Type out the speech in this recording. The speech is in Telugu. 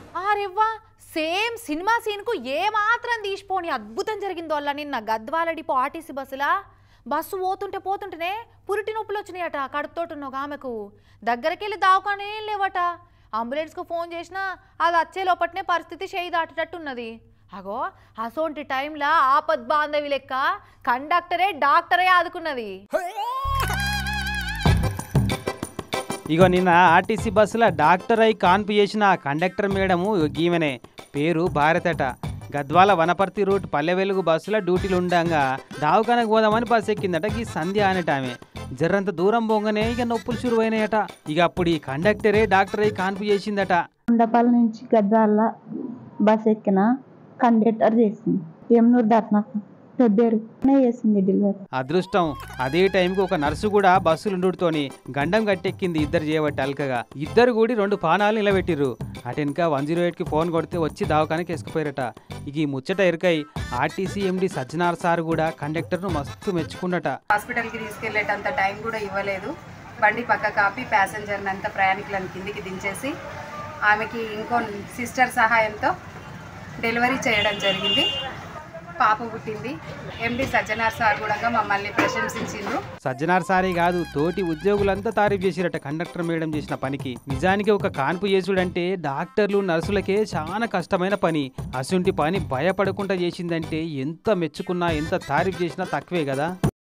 ఆరెవ్వా సేమ్ సినిమా సీన్కు ఏ మాత్రం తీసిపోని అద్భుతం జరిగిందో అలా నిన్న గద్వాల డిపో ఆర్టీసీ బస్సులా బస్సు పోతుంటే పోతుంటేనే పురిటి నొప్పులు వచ్చినాయట కడుపుతోటి ఉన్న ఒక ఆమెకు దగ్గరికి వెళ్ళి దావకానే లేవట అంబులెన్స్కు ఫోన్ చేసినా అది వచ్చే లోపట్నే పరిస్థితి చేయి దాటేటట్టున్నది అగో అసోంటి టైంలో ఆపద్ బాంధవి లెక్క కండక్టరే డాక్టరే ఆదుకున్నది ఇగో నిన్న ఆర్టీసీ బస్సులో డాక్టర్ అయి కాన్పు చేసిన ఆ కండక్టర్ మేడము గీమెనే పేరు భారతట గద్వాల వనపర్తి రూట్ పల్లె వెలుగు బస్సులో డ్యూటీలు ఉండంగా దావకానకు పోదామని బస్సు ఎక్కిందట ఈ సంధ్య అనేట ఆమె జర్రంత దూరం పోగానే ఇక నొప్పులు చురువైనాయట ఇక అప్పుడు ఈ కండక్టరే డాక్టర్ అయి కాన్పు చేసిందట ఉండపాల నుంచి గద్వాల బస్ ఎక్కిన కండక్టర్ చేసింది ఎమ్నూరు దాటినాక పెబ్బేరు చేసింది డెలివరీ అదృష్టం అదే టైంకి ఒక నర్సు కూడా బస్సులు ఉండుతోని గండం గట్టెక్కింది ఇద్దరు చేయబట్టి అల్కగా ఇద్దరు కూడి రెండు పానాలు నిలబెట్టిర్రు అటెనక వన్ జీరో ఎయిట్కి ఫోన్ కొడితే వచ్చి దవాఖానకి వేసుకుపోయారట ఇక ఈ ముచ్చట ఎరుకై ఆర్టీసీ ఎండి సజ్జనార్ సార్ కూడా కండక్టర్ను మస్తు మెచ్చుకున్నట హాస్పిటల్కి తీసుకెళ్లేటంత టైం కూడా ఇవ్వలేదు బండి పక్క కాపి ప్యాసింజర్ని అంతా ప్రయాణికులను కిందికి దించేసి ఆమెకి ఇంకో సిస్టర్ సహాయంతో డెలివరీ చేయడం జరిగింది పాప పుట్టింది ఎండి సజ్జనార్ సార్ కూడా మమ్మల్ని ప్రశంసించిండ్రు సజ్జనార్ సారే కాదు తోటి ఉద్యోగులంతా తారీఫ్ చేసిరట కండక్టర్ మేడం చేసిన పనికి నిజానికి ఒక కాన్పు చేసుడంటే డాక్టర్లు నర్సులకే చాలా కష్టమైన పని అసుంటి పని భయపడకుండా చేసిందంటే ఎంత మెచ్చుకున్నా ఎంత తారీఫ్ చేసినా తక్కువే కదా